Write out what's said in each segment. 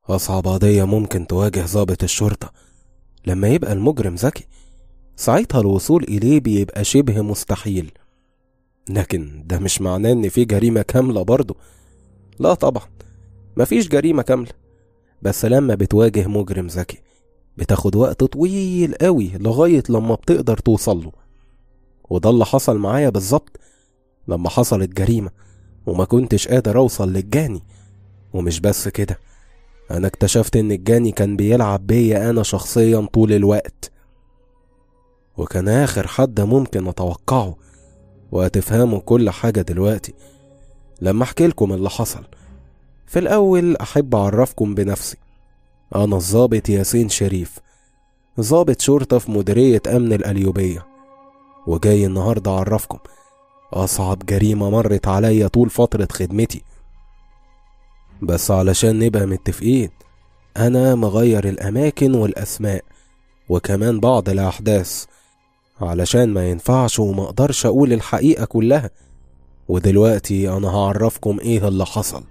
أصعب قضية ممكن تواجه ضابط الشرطة لما يبقى المجرم ذكي ساعتها الوصول إليه بيبقى شبه مستحيل لكن ده مش معناه إن في جريمة كاملة برضه لا طبعا مفيش جريمة كاملة بس لما بتواجه مجرم ذكي بتاخد وقت طويل قوي لغاية لما بتقدر توصل له وده اللي حصل معايا بالظبط لما حصلت جريمة وما كنتش قادر أوصل للجاني ومش بس كده أنا اكتشفت إن الجاني كان بيلعب بيا أنا شخصيا طول الوقت وكان آخر حد ممكن أتوقعه وهتفهموا كل حاجة دلوقتي لما أحكي لكم اللي حصل في الأول أحب أعرفكم بنفسي أنا الضابط ياسين شريف ضابط شرطة في مديرية أمن القليوبية وجاي النهاردة أعرفكم أصعب جريمة مرت عليا طول فترة خدمتي بس علشان نبقى متفقين أنا مغير الأماكن والأسماء وكمان بعض الأحداث علشان ما ينفعش وما أقدرش أقول الحقيقة كلها ودلوقتي أنا هعرفكم إيه اللي حصل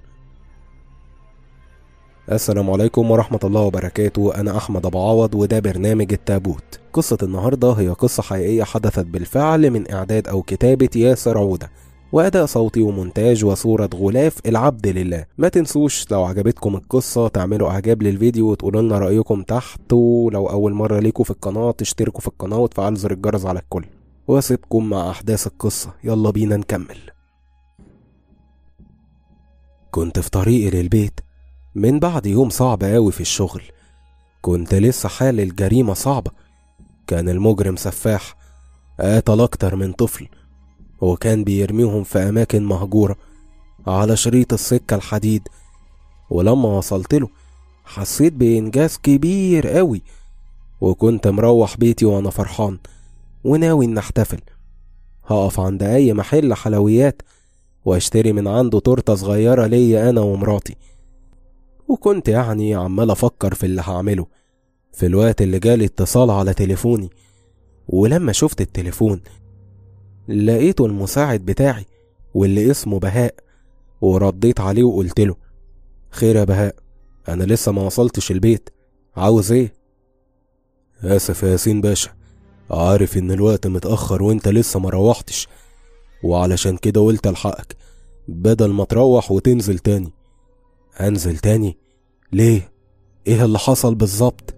السلام عليكم ورحمة الله وبركاته أنا أحمد أبو عوض وده برنامج التابوت قصة النهاردة هي قصة حقيقية حدثت بالفعل من إعداد أو كتابة ياسر عودة وأداء صوتي ومونتاج وصورة غلاف العبد لله ما تنسوش لو عجبتكم القصة تعملوا إعجاب للفيديو وتقولوا لنا رأيكم تحت ولو أول مرة ليكوا في القناة تشتركوا في القناة وتفعلوا زر الجرس على الكل واسيبكم مع أحداث القصة يلا بينا نكمل كنت في طريقي للبيت من بعد يوم صعب قوي في الشغل كنت لسه حال الجريمة صعبة كان المجرم سفاح قتل أكتر من طفل وكان بيرميهم في أماكن مهجورة على شريط السكة الحديد ولما وصلت له حسيت بإنجاز كبير قوي وكنت مروح بيتي وأنا فرحان وناوي إن أحتفل هقف عند أي محل حلويات واشتري من عنده تورتة صغيرة ليا أنا ومراتي وكنت يعني عمال أفكر في اللي هعمله في الوقت اللي جالي اتصال على تليفوني ولما شفت التليفون لقيته المساعد بتاعي واللي اسمه بهاء ورديت عليه وقلت له خير يا بهاء أنا لسه ما وصلتش البيت عاوز إيه؟ آسف يا ياسين باشا عارف إن الوقت متأخر وإنت لسه ما روحتش وعلشان كده قلت ألحقك بدل ما تروح وتنزل تاني أنزل تاني ليه؟ إيه اللي حصل بالظبط؟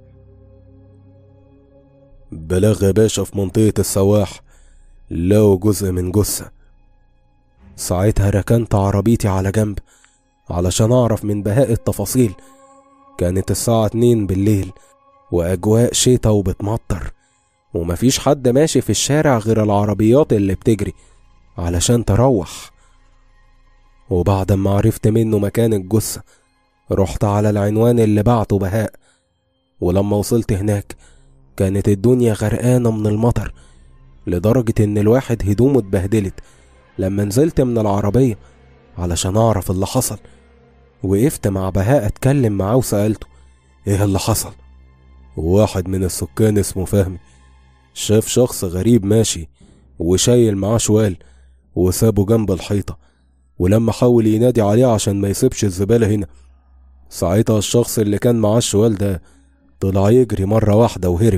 بلاغ يا باشا في منطقة السواح لقوا جزء من جثة ساعتها ركنت عربيتي على جنب علشان أعرف من بهاء التفاصيل كانت الساعة اتنين بالليل وأجواء شتا وبتمطر ومفيش حد ماشي في الشارع غير العربيات اللي بتجري علشان تروح وبعد ما عرفت منه مكان الجثة رحت على العنوان اللي بعته بهاء ولما وصلت هناك كانت الدنيا غرقانة من المطر لدرجة إن الواحد هدومه اتبهدلت لما نزلت من العربية علشان أعرف اللي حصل وقفت مع بهاء أتكلم معاه وسألته إيه اللي حصل واحد من السكان اسمه فهمي شاف شخص غريب ماشي وشايل معاه شوال وسابه جنب الحيطة ولما حاول ينادي عليه عشان ما يسيبش الزبالة هنا ساعتها الشخص اللي كان معاه الشوال ده طلع يجري مرة واحدة وهرب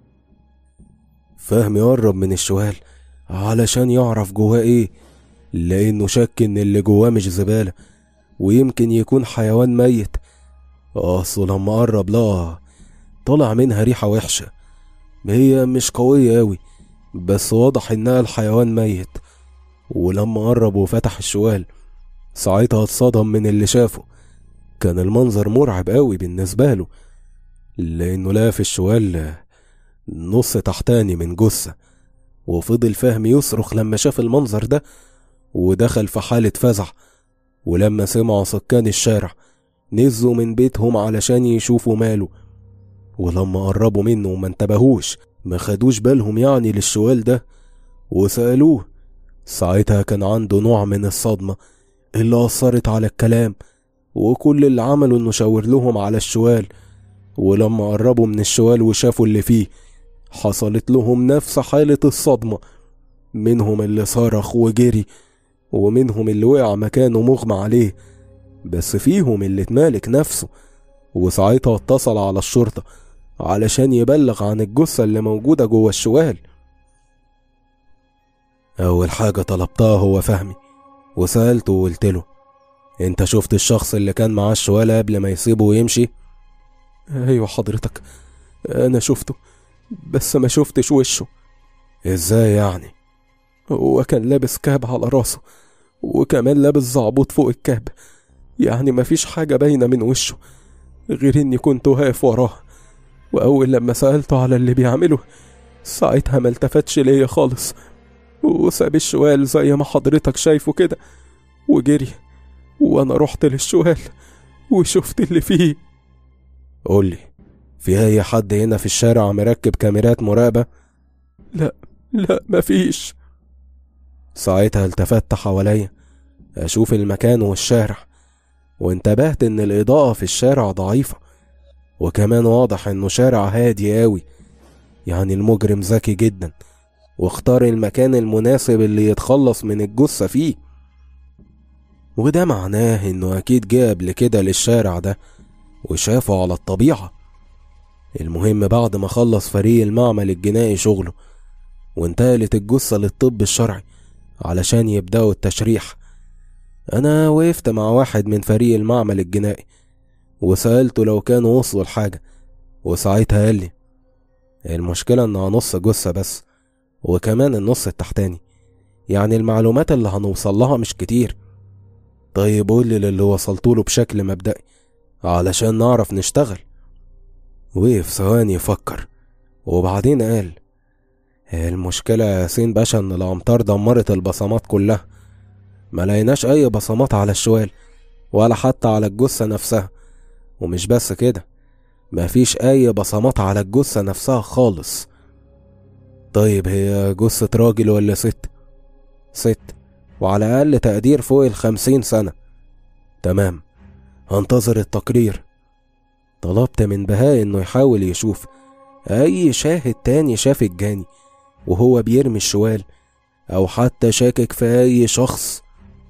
فهمي يقرب من الشوال علشان يعرف جواه ايه لانه شك ان اللي جواه مش زبالة ويمكن يكون حيوان ميت اصل لما قرب لقى طلع منها ريحة وحشة هي مش قوية اوي بس واضح انها الحيوان ميت ولما قرب وفتح الشوال ساعتها اتصدم من اللي شافه كان المنظر مرعب قوي بالنسبة له لأنه لقى في الشوال نص تحتاني من جثة وفضل فهمي يصرخ لما شاف المنظر ده ودخل في حالة فزع ولما سمعوا سكان الشارع نزلوا من بيتهم علشان يشوفوا ماله ولما قربوا منه وما انتبهوش ما خدوش بالهم يعني للشوال ده وسألوه ساعتها كان عنده نوع من الصدمة اللي أثرت على الكلام وكل اللي عمله إنه شاور لهم على الشوال ولما قربوا من الشوال وشافوا اللي فيه حصلت لهم نفس حالة الصدمة منهم اللي صرخ وجري ومنهم اللي وقع مكانه مغمى عليه بس فيهم اللي اتمالك نفسه وساعتها اتصل على الشرطة علشان يبلغ عن الجثة اللي موجودة جوه الشوال أول حاجة طلبتها هو فهمي وسألته وقلت له انت شفت الشخص اللي كان معاه الشوال قبل ما يسيبه ويمشي ايوه حضرتك انا شفته بس ما شفتش وشه ازاي يعني هو كان لابس كاب على راسه وكمان لابس زعبوط فوق الكاب يعني مفيش حاجة باينة من وشه غير اني كنت واقف وراه واول لما سألته على اللي بيعمله ساعتها ما التفتش ليا خالص وساب الشوال زي ما حضرتك شايفه كده وجري وانا رحت للشوال وشفت اللي فيه قولي في اي حد هنا في الشارع مركب كاميرات مراقبة لا لا مفيش ساعتها التفت حواليا اشوف المكان والشارع وانتبهت ان الاضاءة في الشارع ضعيفة وكمان واضح انه شارع هادي قوي يعني المجرم ذكي جدا واختار المكان المناسب اللي يتخلص من الجثة فيه وده معناه انه اكيد جه قبل كده للشارع ده وشافه على الطبيعة المهم بعد ما خلص فريق المعمل الجنائي شغله وانتقلت الجثة للطب الشرعي علشان يبدأوا التشريح أنا وقفت مع واحد من فريق المعمل الجنائي وسألته لو كانوا وصلوا لحاجة وساعتها قال لي المشكلة إنها نص جثة بس وكمان النص التحتاني يعني المعلومات اللي هنوصل لها مش كتير طيب قول لي اللي وصلتوله بشكل مبدئي علشان نعرف نشتغل وقف ثواني يفكر وبعدين قال المشكلة يا ياسين باشا إن الأمطار دمرت البصمات كلها ما لقيناش أي بصمات على الشوال ولا حتى على الجثة نفسها ومش بس كده مفيش أي بصمات على الجثة نفسها خالص طيب هي جثة راجل ولا ست؟ ست وعلى أقل تقدير فوق الخمسين سنة تمام هنتظر التقرير طلبت من بهاء إنه يحاول يشوف أي شاهد تاني شاف الجاني وهو بيرمي الشوال أو حتى شاكك في أي شخص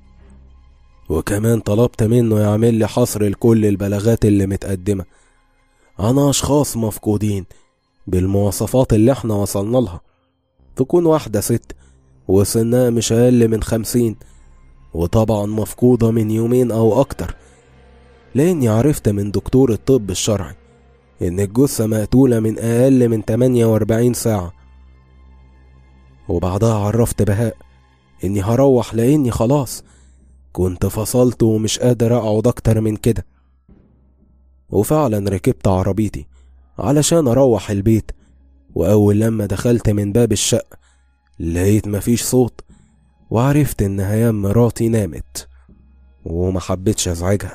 وكمان طلبت منه يعمل لي حصر لكل البلاغات اللي متقدمة عن أشخاص مفقودين بالمواصفات اللي احنا وصلنا لها تكون واحدة ست وسنها مش أقل من خمسين وطبعا مفقودة من يومين أو أكتر لأني عرفت من دكتور الطب الشرعي إن الجثة مقتولة من أقل من 48 ساعة وبعدها عرفت بهاء إني هروح لأني خلاص كنت فصلت ومش قادر أقعد أكتر من كده وفعلا ركبت عربيتي علشان أروح البيت وأول لما دخلت من باب الشقة لقيت مفيش صوت وعرفت إن هيام مراتي نامت وما حبيتش أزعجها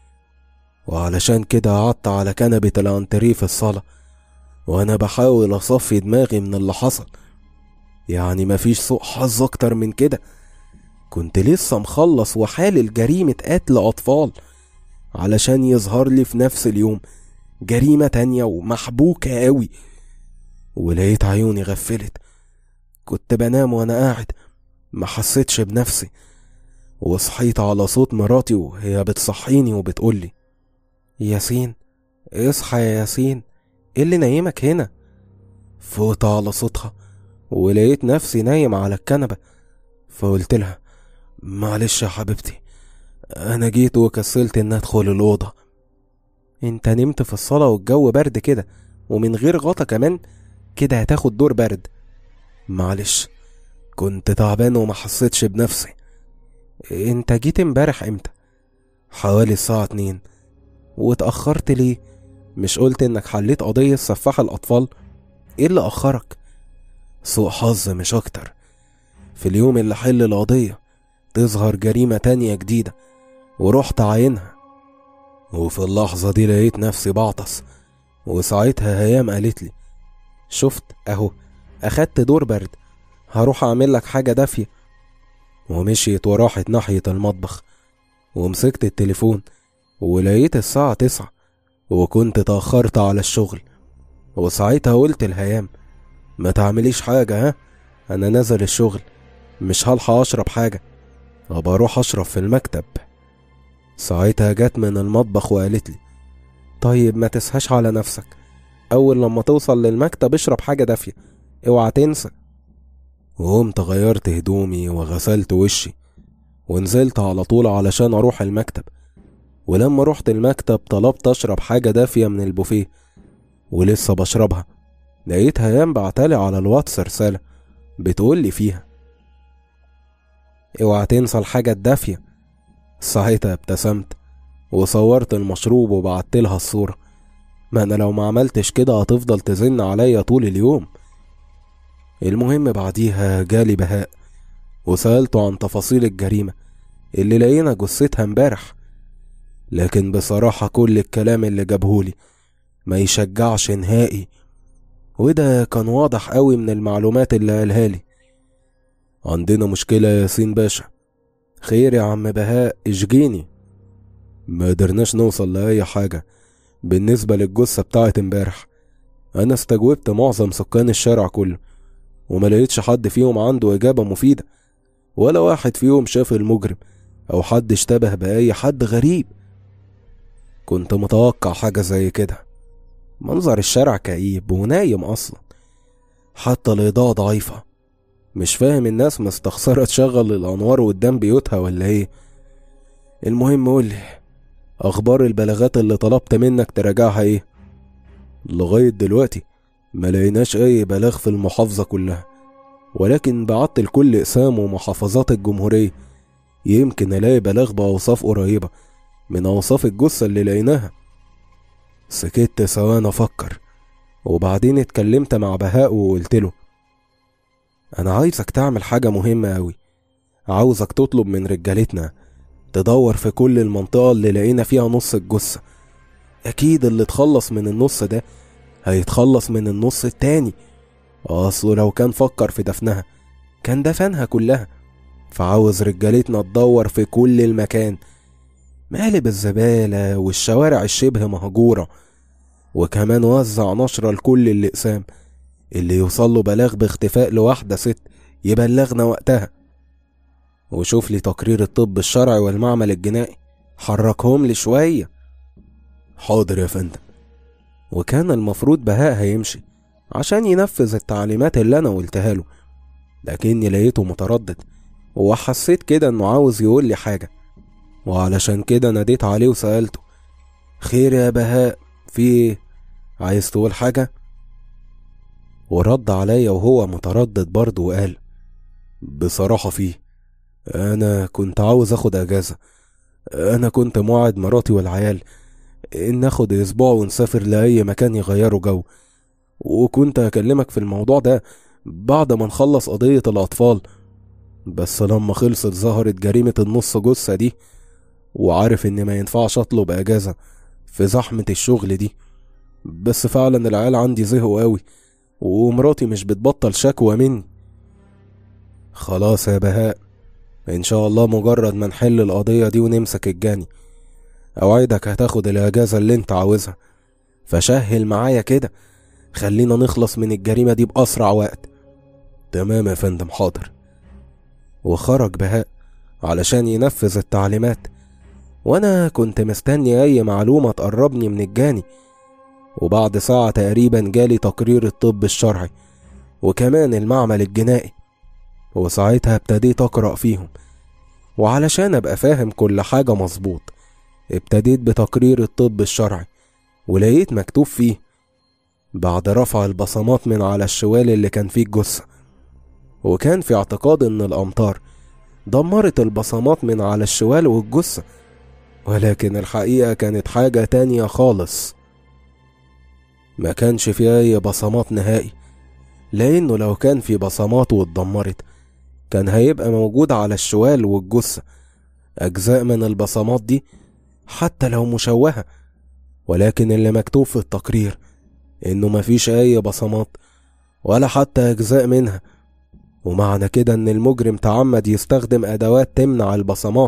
وعلشان كده قعدت على كنبة الأنتريه في الصالة وأنا بحاول أصفي دماغي من اللي حصل يعني مفيش سوء حظ أكتر من كده كنت لسه مخلص وحالل جريمة قتل أطفال علشان يظهر لي في نفس اليوم جريمة تانية ومحبوكة قوي ولقيت عيوني غفلت كنت بنام وأنا قاعد ما حسيتش بنفسي وصحيت على صوت مراتي وهي بتصحيني وبتقولي ياسين اصحى يا ياسين ايه اللي نايمك هنا فوت على صوتها ولقيت نفسي نايم على الكنبة فقلت لها معلش يا حبيبتي انا جيت وكسلت ان ادخل الأوضة انت نمت في الصالة والجو برد كده ومن غير غطا كمان كده هتاخد دور برد معلش كنت تعبان وما حسيتش بنفسي انت جيت امبارح امتى حوالي الساعة اتنين واتأخرت ليه مش قلت انك حليت قضية سفاح الأطفال ايه اللي أخرك سوء حظ مش أكتر في اليوم اللي حل القضية تظهر جريمة تانية جديدة ورحت عاينها وفي اللحظة دي لقيت نفسي بعطس وساعتها هيام قالت لي شفت اهو اخدت دور برد هروح اعمل لك حاجة دافية ومشيت وراحت ناحية المطبخ ومسكت التليفون ولقيت الساعة تسعة وكنت تأخرت على الشغل وساعتها قلت لهيام ما تعمليش حاجة ها أنا نازل الشغل مش هلحق أشرب حاجة أبقى أروح أشرب في المكتب ساعتها جت من المطبخ وقالت لي طيب ما تسهاش على نفسك أول لما توصل للمكتب اشرب حاجة دافية اوعى تنسى وقمت غيرت هدومي وغسلت وشي ونزلت على طول علشان أروح المكتب ولما رحت المكتب طلبت أشرب حاجة دافية من البوفيه ولسه بشربها لقيت هيام بعتلي على الواتس رسالة بتقولي فيها اوعى تنسى الحاجة الدافية ساعتها ابتسمت وصورت المشروب وبعت لها الصورة ما انا لو ما عملتش كده هتفضل تزن عليا طول اليوم المهم بعديها جالي بهاء وسألته عن تفاصيل الجريمة اللي لقينا جثتها امبارح لكن بصراحة كل الكلام اللي جابهولي ما يشجعش نهائي وده كان واضح قوي من المعلومات اللي قالها لي عندنا مشكلة يا ياسين باشا خير يا عم بهاء اشجيني ما قدرناش نوصل لأي حاجة بالنسبة للجثة بتاعت امبارح أنا استجوبت معظم سكان الشارع كله وما لقيتش حد فيهم عنده إجابة مفيدة ولا واحد فيهم شاف المجرم أو حد اشتبه بأي حد غريب كنت متوقع حاجة زي كده منظر الشارع كئيب ونايم أصلا حتى الإضاءة ضعيفة مش فاهم الناس مستخسرة تشغل الأنوار قدام بيوتها ولا إيه المهم قولي أخبار البلاغات اللي طلبت منك تراجعها إيه لغاية دلوقتي ما لقيناش أي بلاغ في المحافظة كلها ولكن بعت لكل أقسام ومحافظات الجمهورية يمكن ألاقي بلاغ بأوصاف قريبة من أوصاف الجثة اللي لقيناها سكت ثواني أفكر وبعدين اتكلمت مع بهاء وقلت له أنا عايزك تعمل حاجة مهمة أوي عاوزك تطلب من رجالتنا تدور في كل المنطقة اللي لقينا فيها نص الجثة أكيد اللي اتخلص من النص ده هيتخلص من النص التاني أصله لو كان فكر في دفنها كان دفنها كلها فعاوز رجالتنا تدور في كل المكان مقالب الزبالة والشوارع الشبه مهجورة وكمان وزع نشرة لكل الأقسام اللي يوصل له بلاغ باختفاء لواحدة ست يبلغنا وقتها وشوف لي تقرير الطب الشرعي والمعمل الجنائي حركهم لي شوية حاضر يا فندم وكان المفروض بهاء هيمشي عشان ينفذ التعليمات اللي أنا قلتها له لكني لقيته متردد وحسيت كده إنه عاوز يقول لي حاجة وعلشان كده ناديت عليه وسألته خير يا بهاء في ايه عايز تقول حاجة ورد عليا وهو متردد برضه وقال بصراحة فيه أنا كنت عاوز أخد أجازة أنا كنت موعد مراتي والعيال إن ناخد أسبوع ونسافر لأي مكان يغيروا جو وكنت أكلمك في الموضوع ده بعد ما نخلص قضية الأطفال بس لما خلصت ظهرت جريمة النص جثة دي وعارف إن ما ينفعش أطلب أجازة في زحمة الشغل دي بس فعلا العيال عندي زهقوا قوي ومراتي مش بتبطل شكوى مني خلاص يا بهاء إن شاء الله مجرد ما نحل القضية دي ونمسك الجاني أوعدك هتاخد الأجازة اللي أنت عاوزها فشهل معايا كده خلينا نخلص من الجريمة دي بأسرع وقت تمام يا فندم حاضر وخرج بهاء علشان ينفذ التعليمات وأنا كنت مستني أي معلومة تقربني من الجاني وبعد ساعة تقريبا جالي تقرير الطب الشرعي وكمان المعمل الجنائي وساعتها ابتديت أقرأ فيهم وعلشان أبقى فاهم كل حاجة مظبوط ابتديت بتقرير الطب الشرعي ولقيت مكتوب فيه بعد رفع البصمات من على الشوال اللي كان فيه الجثة وكان في اعتقاد إن الأمطار دمرت البصمات من على الشوال والجثة ولكن الحقيقة كانت حاجة تانية خالص ما كانش في أي بصمات نهائي لأنه لو كان في بصمات واتدمرت كان هيبقى موجود على الشوال والجثة أجزاء من البصمات دي حتى لو مشوهة ولكن اللي مكتوب في التقرير إنه مفيش أي بصمات ولا حتى أجزاء منها ومعنى كده إن المجرم تعمد يستخدم أدوات تمنع البصمات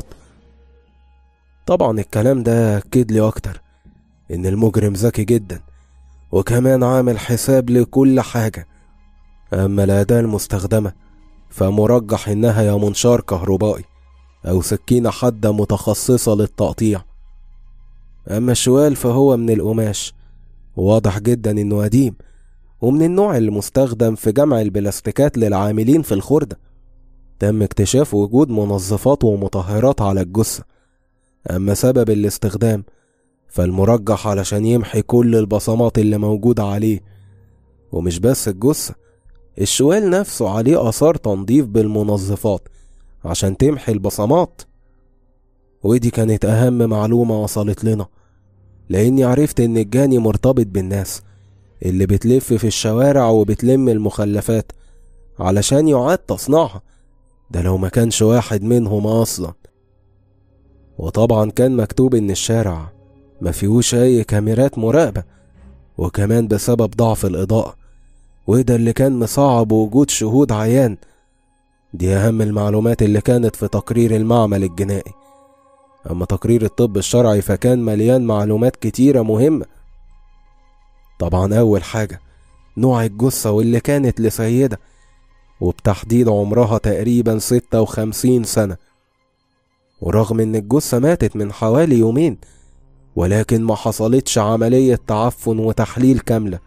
طبعا الكلام ده أكد لي أكتر إن المجرم ذكي جدا وكمان عامل حساب لكل حاجة أما الأداة المستخدمة فمرجح إنها يا منشار كهربائي أو سكينة حادة متخصصة للتقطيع أما الشوال فهو من القماش واضح جدا إنه قديم ومن النوع المستخدم في جمع البلاستيكات للعاملين في الخردة تم اكتشاف وجود منظفات ومطهرات على الجثة أما سبب الاستخدام فالمرجح علشان يمحي كل البصمات اللي موجودة عليه ومش بس الجثة الشوال نفسه عليه آثار تنظيف بالمنظفات عشان تمحي البصمات ودي كانت أهم معلومة وصلت لنا لأني عرفت إن الجاني مرتبط بالناس اللي بتلف في الشوارع وبتلم المخلفات علشان يعاد تصنيعها ده لو ما كانش واحد منهم أصلا وطبعا كان مكتوب إن الشارع ما فيهوش أي كاميرات مراقبة وكمان بسبب ضعف الإضاءة وده اللي كان مصعب وجود شهود عيان دي أهم المعلومات اللي كانت في تقرير المعمل الجنائي أما تقرير الطب الشرعي فكان مليان معلومات كتيرة مهمة طبعا أول حاجة نوع الجثة واللي كانت لسيدة وبتحديد عمرها تقريبا ستة وخمسين سنة ورغم إن الجثة ماتت من حوالي يومين ولكن ما حصلتش عملية تعفن وتحليل كاملة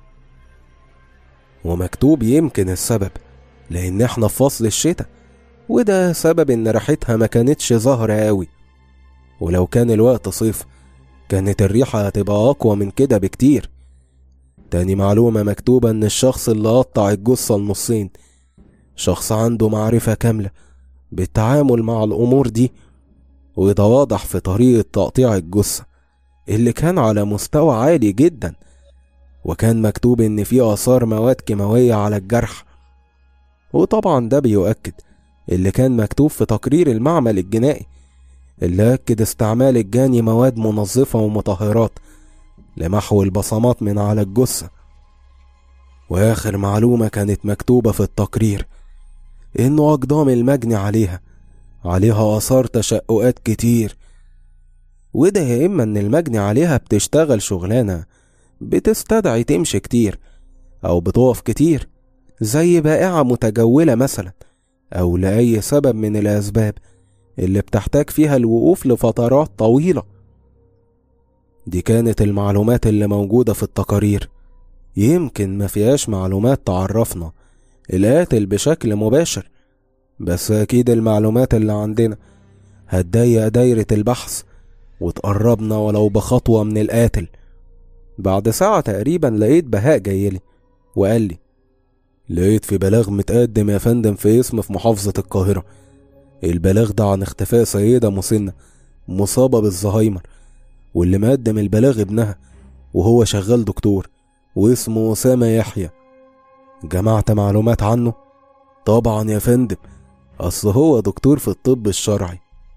ومكتوب يمكن السبب لأن احنا في فصل الشتاء وده سبب إن ريحتها ما كانتش ظاهرة أوي ولو كان الوقت صيف كانت الريحة هتبقى أقوى من كده بكتير تاني معلومة مكتوبة إن الشخص اللي قطع الجثة النصين شخص عنده معرفة كاملة بالتعامل مع الأمور دي وده واضح في طريقة تقطيع الجثة اللي كان على مستوى عالي جدا وكان مكتوب إن في آثار مواد كيماوية على الجرح وطبعا ده بيؤكد اللي كان مكتوب في تقرير المعمل الجنائي اللي أكد استعمال الجاني مواد منظفة ومطهرات لمحو البصمات من على الجثة وآخر معلومة كانت مكتوبة في التقرير إنه أقدام المجني عليها عليها آثار تشققات كتير وده يا إما إن المجني عليها بتشتغل شغلانة بتستدعي تمشي كتير أو بتقف كتير زي بائعة متجولة مثلا أو لأي سبب من الأسباب اللي بتحتاج فيها الوقوف لفترات طويلة دي كانت المعلومات اللي موجودة في التقارير يمكن ما فيهاش معلومات تعرفنا القاتل بشكل مباشر بس أكيد المعلومات اللي عندنا هتضيق دايرة البحث وتقربنا ولو بخطوة من القاتل بعد ساعة تقريبا لقيت بهاء جايلي وقال لي لقيت في بلاغ متقدم يا فندم في اسم في محافظة القاهرة البلاغ ده عن اختفاء سيدة مسنة مصابة بالزهايمر واللي مقدم البلاغ ابنها وهو شغال دكتور واسمه أسامة يحيى جمعت معلومات عنه طبعا يا فندم أصل هو دكتور في الطب الشرعي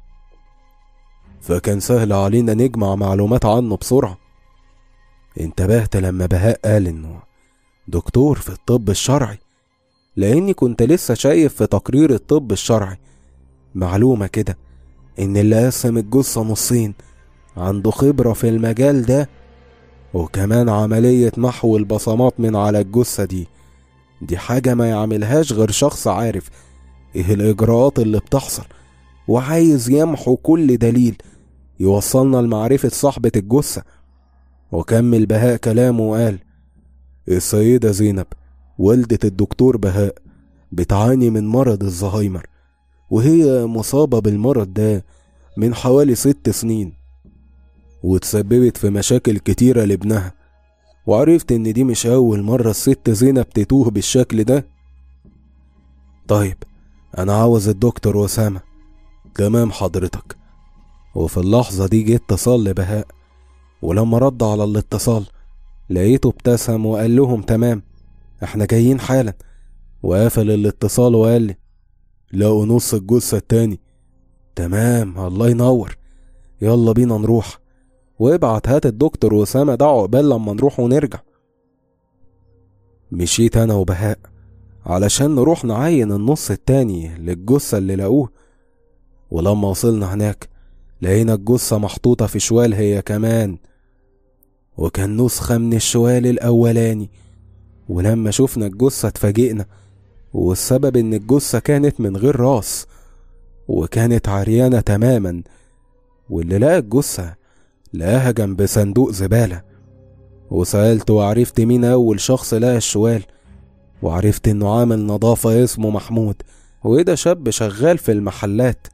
فكان سهل علينا نجمع معلومات عنه بسرعة انتبهت لما بهاء قال انه دكتور في الطب الشرعي لاني كنت لسه شايف في تقرير الطب الشرعي معلومة كده ان اللي قسم الجثة نصين عنده خبرة في المجال ده وكمان عملية محو البصمات من على الجثة دي دي حاجة ما يعملهاش غير شخص عارف ايه الإجراءات اللي بتحصل وعايز يمحو كل دليل يوصلنا لمعرفة صاحبة الجثة وكمل بهاء كلامه وقال السيدة زينب والدة الدكتور بهاء بتعاني من مرض الزهايمر وهي مصابة بالمرض ده من حوالي ست سنين وتسببت في مشاكل كتيرة لابنها وعرفت ان دي مش اول مرة الست زينب تتوه بالشكل ده طيب انا عاوز الدكتور وسامة تمام حضرتك وفي اللحظة دي جه اتصال لبهاء ولما رد على الاتصال لقيته ابتسم وقال لهم تمام احنا جايين حالا وقفل الاتصال وقال لي لقوا نص الجثة التاني تمام الله ينور يلا بينا نروح وابعت هات الدكتور وسامة ده عقبال لما نروح ونرجع مشيت انا وبهاء علشان نروح نعين النص التاني للجثة اللي لقوه ولما وصلنا هناك لقينا الجثة محطوطة في شوال هي كمان وكان نسخة من الشوال الأولاني ولما شفنا الجثة اتفاجئنا والسبب إن الجثة كانت من غير راس وكانت عريانة تماما واللي لقى الجثة لقاها جنب صندوق زبالة وسألت وعرفت مين أول شخص لقى الشوال وعرفت إنه عامل نظافة اسمه محمود وده شاب شغال في المحلات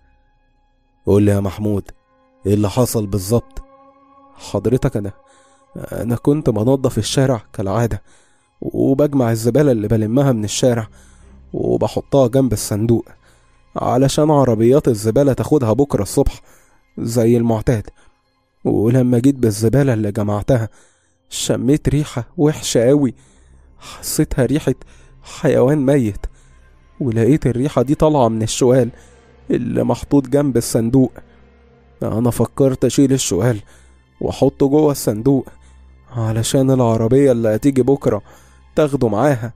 قول لي يا محمود ايه اللي حصل بالظبط حضرتك انا انا كنت بنظف الشارع كالعادة وبجمع الزبالة اللي بلمها من الشارع وبحطها جنب الصندوق علشان عربيات الزبالة تاخدها بكرة الصبح زي المعتاد ولما جيت بالزبالة اللي جمعتها شميت ريحة وحشة قوي حسيتها ريحة حيوان ميت ولقيت الريحة دي طالعة من الشوال اللي محطوط جنب الصندوق أنا فكرت أشيل الشوال وأحطه جوه الصندوق علشان العربية اللي هتيجي بكرة تاخده معاها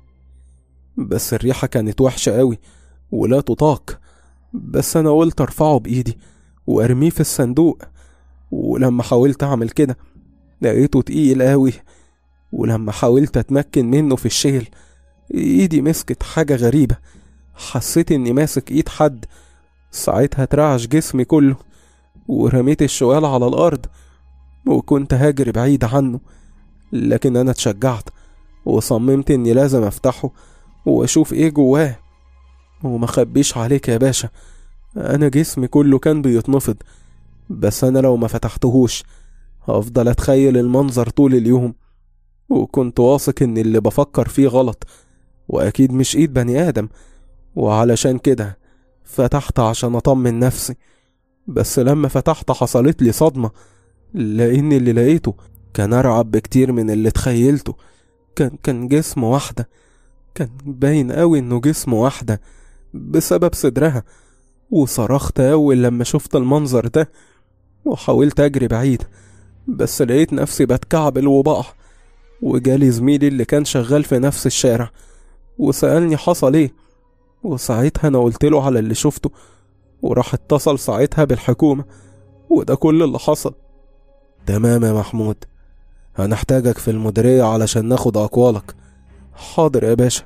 بس الريحة كانت وحشة قوي ولا تطاق بس أنا قلت أرفعه بإيدي وأرميه في الصندوق ولما حاولت أعمل كده لقيته تقيل قوي ولما حاولت أتمكن منه في الشيل إيدي مسكت حاجة غريبة حسيت إني ماسك إيد حد ساعتها اترعش جسمي كله ورميت الشوال على الأرض وكنت هاجر بعيد عنه لكن أنا اتشجعت وصممت إني لازم أفتحه وأشوف إيه جواه وما خبيش عليك يا باشا أنا جسمي كله كان بيتنفض بس أنا لو ما فتحتهوش هفضل أتخيل المنظر طول اليوم وكنت واثق إن اللي بفكر فيه غلط وأكيد مش إيد بني آدم وعلشان كده فتحت عشان أطمن نفسي بس لما فتحت حصلت لي صدمة لأن اللي لقيته كان أرعب بكتير من اللي تخيلته كان كان جسم واحدة كان باين أوي إنه جسم واحدة بسبب صدرها وصرخت أول لما شفت المنظر ده وحاولت أجري بعيد بس لقيت نفسي بتكعبل وبقع وجالي زميلي اللي كان شغال في نفس الشارع وسألني حصل ايه وساعتها أنا قلت له على اللي شفته وراح اتصل ساعتها بالحكومة وده كل اللي حصل تمام يا محمود هنحتاجك في المديرية علشان ناخد أقوالك حاضر يا باشا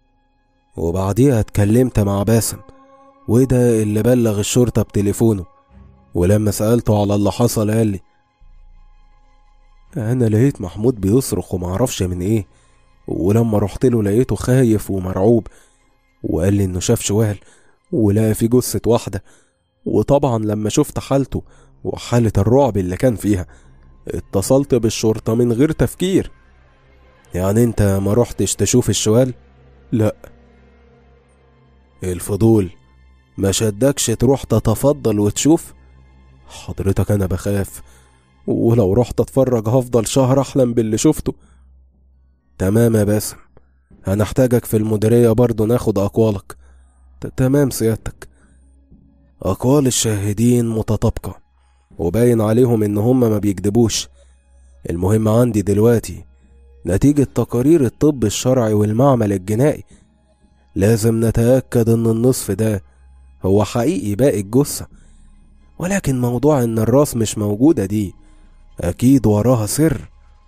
وبعديها اتكلمت مع باسم وده اللي بلغ الشرطة بتليفونه ولما سألته على اللي حصل قال لي أنا لقيت محمود بيصرخ ومعرفش من إيه ولما رحت له لقيته خايف ومرعوب وقال لي إنه شاف شوال ولقى في جثة واحدة وطبعا لما شفت حالته وحالة الرعب اللي كان فيها اتصلت بالشرطة من غير تفكير يعني انت ما رحتش تشوف الشوال؟ لا الفضول ما شدكش تروح تتفضل وتشوف؟ حضرتك انا بخاف ولو رحت اتفرج هفضل شهر احلم باللي شفته تمام يا باسم هنحتاجك في المديرية برضه ناخد أقوالك تمام سيادتك أقوال الشاهدين متطابقة وباين عليهم إن هما ما بيكذبوش المهم عندي دلوقتي نتيجة تقارير الطب الشرعي والمعمل الجنائي لازم نتأكد إن النصف ده هو حقيقي باقي الجثة ولكن موضوع إن الراس مش موجودة دي أكيد وراها سر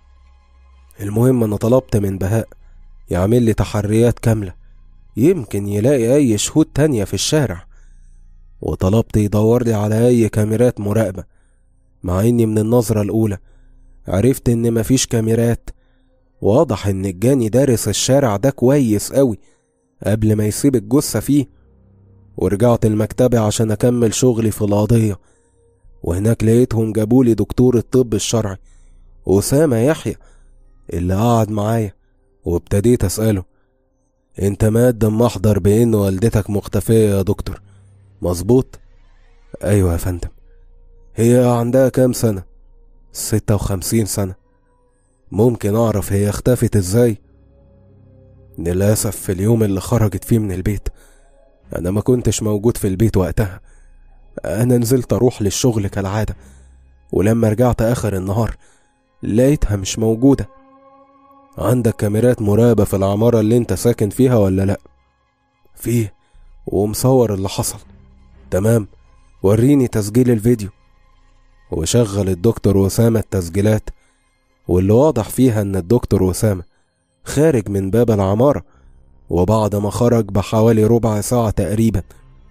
المهم أنا طلبت من بهاء يعمل لي تحريات كاملة يمكن يلاقي أي شهود تانية في الشارع وطلبت يدور لي على أي كاميرات مراقبة مع إني من النظرة الأولى عرفت إن مفيش كاميرات واضح إن الجاني دارس الشارع ده كويس أوي قبل ما يسيب الجثة فيه ورجعت المكتبة عشان أكمل شغلي في القضية وهناك لقيتهم جابولي دكتور الطب الشرعي أسامة يحيى اللي قعد معايا وابتديت أسأله انت مقدم محضر بان والدتك مختفية يا دكتور مظبوط ايوه يا فندم هي عندها كام سنة ستة وخمسين سنة ممكن اعرف هي اختفت ازاي للأسف في اليوم اللي خرجت فيه من البيت انا ما كنتش موجود في البيت وقتها انا نزلت اروح للشغل كالعادة ولما رجعت اخر النهار لقيتها مش موجوده عندك كاميرات مراقبة في العمارة اللي انت ساكن فيها ولا لأ؟ فيه ومصور اللي حصل تمام وريني تسجيل الفيديو وشغل الدكتور أسامة التسجيلات واللي واضح فيها إن الدكتور أسامة خارج من باب العمارة وبعد ما خرج بحوالي ربع ساعة تقريبا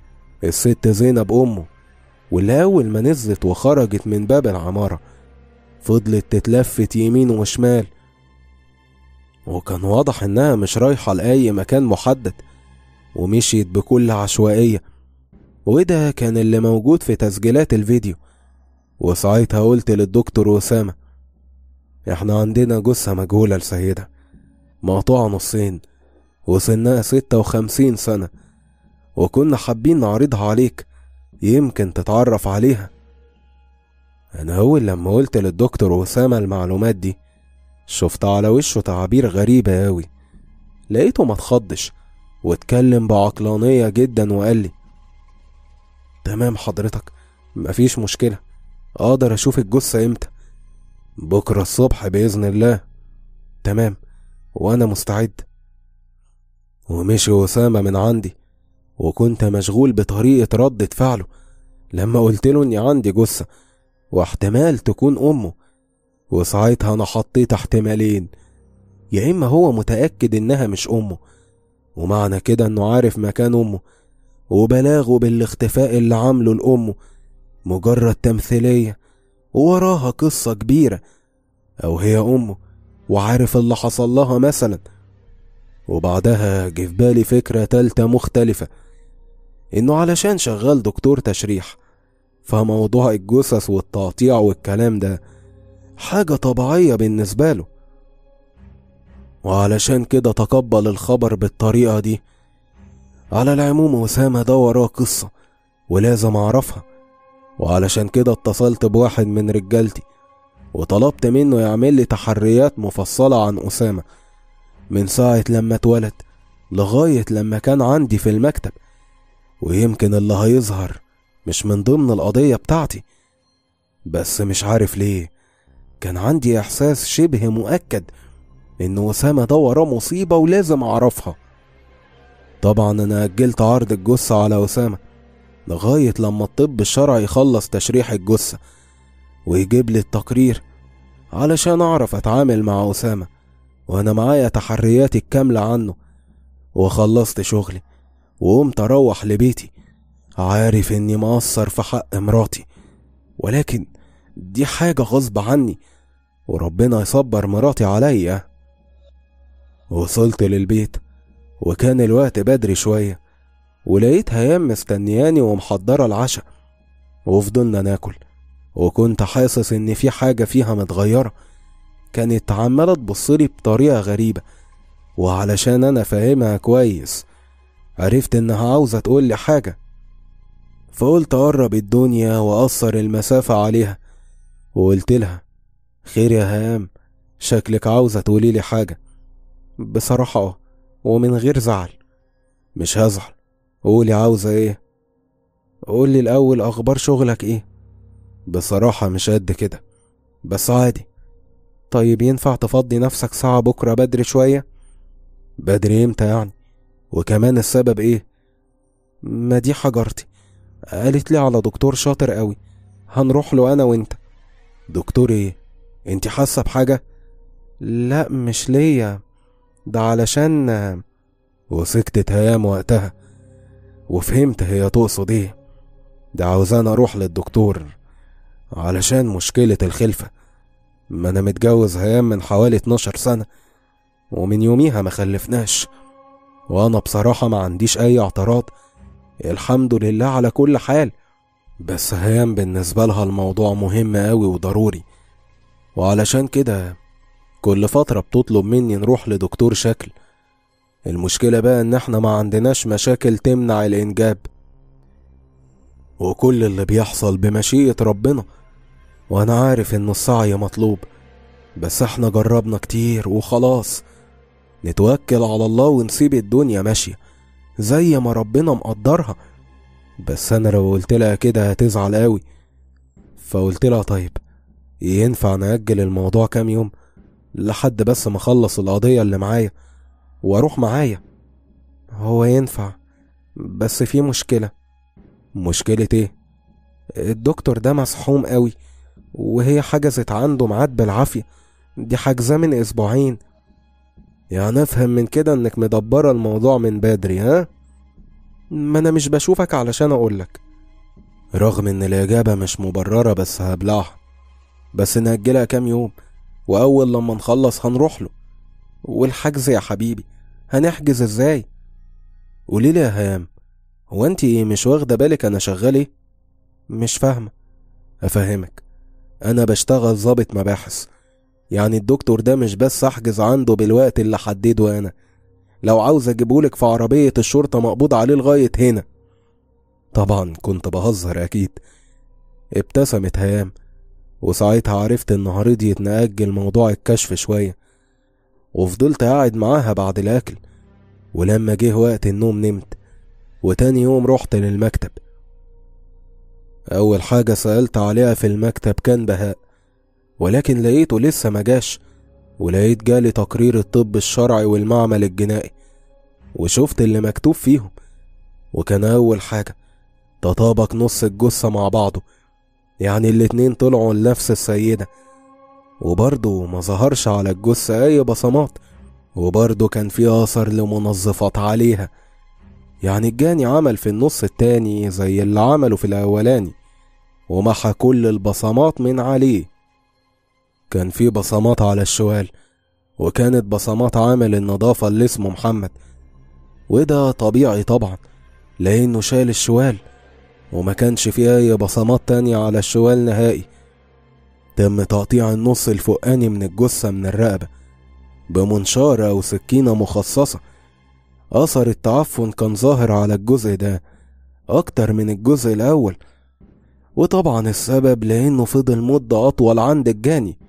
الست زينب أمه واللي أول ما نزلت وخرجت من باب العمارة فضلت تتلفت يمين وشمال وكان واضح انها مش رايحة لأي مكان محدد ومشيت بكل عشوائية وده كان اللي موجود في تسجيلات الفيديو وساعتها قلت للدكتور أسامة احنا عندنا جثة مجهولة لسيدة مقطوعة نصين وسنها ستة وخمسين سنة وكنا حابين نعرضها عليك يمكن تتعرف عليها أنا أول لما قلت للدكتور أسامة المعلومات دي شفت على وشه تعابير غريبة أوي لقيته ما اتخضش واتكلم بعقلانية جدا وقال لي تمام حضرتك مفيش مشكلة أقدر أشوف الجثة إمتى بكرة الصبح بإذن الله تمام وأنا مستعد ومشي أسامة من عندي وكنت مشغول بطريقة ردة فعله لما قلت له إني عندي جثة واحتمال تكون أمه وساعتها أنا حطيت احتمالين يا إما هو متأكد إنها مش أمه ومعنى كده إنه عارف مكان أمه وبلاغه بالاختفاء اللي عامله لأمه مجرد تمثيلية ووراها قصة كبيرة أو هي أمه وعارف اللي حصل لها مثلا وبعدها جه في بالي فكرة تالتة مختلفة إنه علشان شغال دكتور تشريح فموضوع الجثث والتقطيع والكلام ده حاجة طبيعية بالنسبة له وعلشان كده تقبل الخبر بالطريقة دي على العموم أسامة ده وراه قصة ولازم أعرفها وعلشان كده اتصلت بواحد من رجالتي وطلبت منه يعمل لي تحريات مفصلة عن أسامة من ساعة لما اتولد لغاية لما كان عندي في المكتب ويمكن اللي هيظهر مش من ضمن القضية بتاعتي بس مش عارف ليه كان عندي إحساس شبه مؤكد إن أسامة ده وراه مصيبة ولازم أعرفها طبعا أنا أجلت عرض الجثة على أسامة لغاية لما الطب الشرعي يخلص تشريح الجثة ويجيب لي التقرير علشان أعرف أتعامل مع أسامة وأنا معايا تحرياتي الكاملة عنه وخلصت شغلي وقمت أروح لبيتي عارف إني مقصر في حق مراتي ولكن دي حاجة غصب عني وربنا يصبر مراتي عليا وصلت للبيت وكان الوقت بدري شوية ولقيت هيام مستنياني ومحضرة العشاء وفضلنا ناكل وكنت حاسس إن في حاجة فيها متغيرة كانت عمالة تبصلي بطريقة غريبة وعلشان أنا فاهمها كويس عرفت إنها عاوزة تقولي حاجة فقلت أقرب الدنيا وأقصر المسافة عليها وقلت لها خير يا هام شكلك عاوزة تقولي لي حاجة بصراحة اه ومن غير زعل مش هزعل قولي عاوزة ايه قولي الأول أخبار شغلك ايه بصراحة مش قد كده بس عادي طيب ينفع تفضي نفسك ساعة بكرة بدري شوية بدري امتى يعني وكمان السبب ايه ما دي حجرتي قالت لي على دكتور شاطر قوي هنروح له انا وانت دكتور ايه انت حاسه بحاجه لا مش ليا ده علشان وسكتت هيام وقتها وفهمت هي تقصد ايه ده عاوزانا اروح للدكتور علشان مشكلة الخلفة ما انا متجوز هيام من حوالي 12 سنة ومن يوميها ما خلفناش وانا بصراحة ما عنديش اي اعتراض الحمد لله على كل حال بس هيام بالنسبة لها الموضوع مهم أوي وضروري وعلشان كده كل فترة بتطلب مني نروح لدكتور شكل المشكلة بقى إن إحنا ما عندناش مشاكل تمنع الإنجاب وكل اللي بيحصل بمشيئة ربنا وأنا عارف إن السعي مطلوب بس إحنا جربنا كتير وخلاص نتوكل على الله ونسيب الدنيا ماشية زي ما ربنا مقدرها بس انا لو قلت لها كده هتزعل قوي فقلت لها طيب ينفع نأجل الموضوع كام يوم لحد بس ما اخلص القضية اللي معايا واروح معايا هو ينفع بس في مشكلة مشكلة ايه الدكتور ده مسحوم قوي وهي حجزت عنده ميعاد بالعافية دي حاجزاه من اسبوعين يعني افهم من كده انك مدبرة الموضوع من بدري ها ما انا مش بشوفك علشان اقولك رغم ان الاجابة مش مبررة بس هبلعها بس نأجلها كام يوم وأول لما نخلص هنروح له والحجز يا حبيبي هنحجز ازاي قولي لي يا هيام هو انت ايه مش واخده بالك انا شغال ايه مش فاهمه افهمك انا بشتغل ضابط مباحث يعني الدكتور ده مش بس احجز عنده بالوقت اللي حدده انا لو عاوز اجيبهولك في عربيه الشرطه مقبوض عليه لغايه هنا طبعا كنت بهزر اكيد ابتسمت هيام وساعتها عرفت ان رضيت نأجل موضوع الكشف شويه وفضلت قاعد معاها بعد الأكل ولما جه وقت النوم نمت وتاني يوم رحت للمكتب أول حاجة سألت عليها في المكتب كان بهاء ولكن لقيته لسه مجاش ولقيت جالي تقرير الطب الشرعي والمعمل الجنائي وشفت اللي مكتوب فيهم وكان أول حاجة تطابق نص الجثة مع بعضه يعني الاتنين طلعوا لنفس السيدة وبرضه ما ظهرش على الجثة أي بصمات وبرضه كان في أثر لمنظفات عليها يعني الجاني عمل في النص التاني زي اللي عمله في الأولاني ومحى كل البصمات من عليه كان في بصمات على الشوال وكانت بصمات عامل النظافة اللي اسمه محمد وده طبيعي طبعا لأنه شال الشوال وما كانش فيه أي بصمات تانية على الشوال نهائي تم تقطيع النص الفوقاني من الجثة من الرقبة بمنشار أو سكينة مخصصة أثر التعفن كان ظاهر على الجزء ده أكتر من الجزء الأول وطبعا السبب لأنه فضل مدة أطول عند الجاني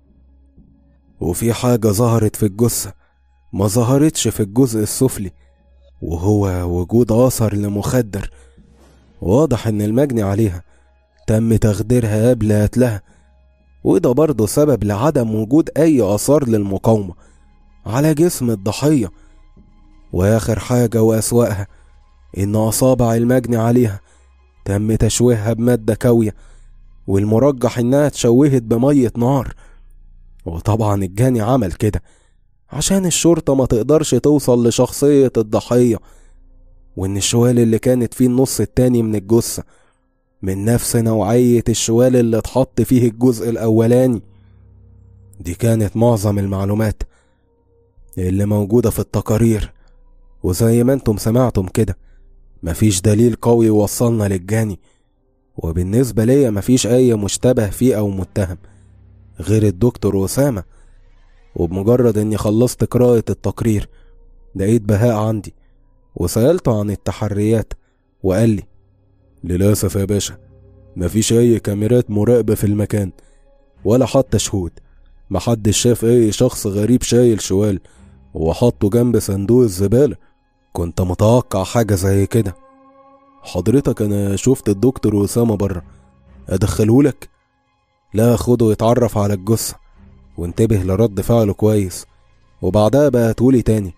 وفي حاجة ظهرت في الجثة ما ظهرتش في الجزء السفلي وهو وجود أثر لمخدر واضح إن المجني عليها تم تخديرها قبل قتلها وده برضه سبب لعدم وجود أي آثار للمقاومة على جسم الضحية وآخر حاجة وأسوأها إن أصابع المجني عليها تم تشويهها بمادة كاوية والمرجح إنها اتشوهت بمية نار وطبعا الجاني عمل كده عشان الشرطة ما تقدرش توصل لشخصية الضحية وإن الشوال اللي كانت فيه النص التاني من الجثة من نفس نوعية الشوال اللي اتحط فيه الجزء الأولاني دي كانت معظم المعلومات اللي موجودة في التقارير وزي ما انتم سمعتم كده مفيش دليل قوي يوصلنا للجاني وبالنسبة ليا مفيش أي مشتبه فيه أو متهم غير الدكتور أسامة وبمجرد إني خلصت قراءة التقرير لقيت بهاء عندي وسألته عن التحريات وقال لي للأسف يا باشا مفيش أي كاميرات مراقبة في المكان ولا حتى شهود محدش شاف أي شخص غريب شايل شوال وحطه جنب صندوق الزبالة كنت متوقع حاجة زي كده حضرتك أنا شفت الدكتور أسامة بره أدخلهولك؟ لا خده يتعرف على الجثة وانتبه لرد فعله كويس وبعدها بقى تقولي تاني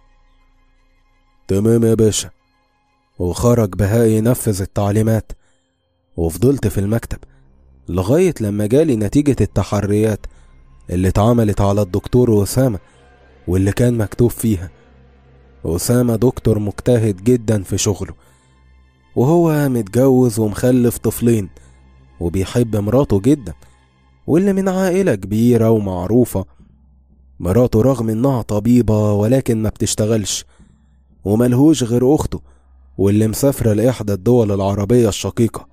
تمام يا باشا وخرج بهاء ينفذ التعليمات وفضلت في المكتب لغاية لما جالي نتيجة التحريات اللي اتعملت على الدكتور أسامة واللي كان مكتوب فيها أسامة دكتور مجتهد جدا في شغله وهو متجوز ومخلف طفلين وبيحب مراته جدا واللي من عائلة كبيرة ومعروفة مراته رغم انها طبيبة ولكن ما بتشتغلش وملهوش غير أخته واللي مسافرة لإحدى الدول العربية الشقيقة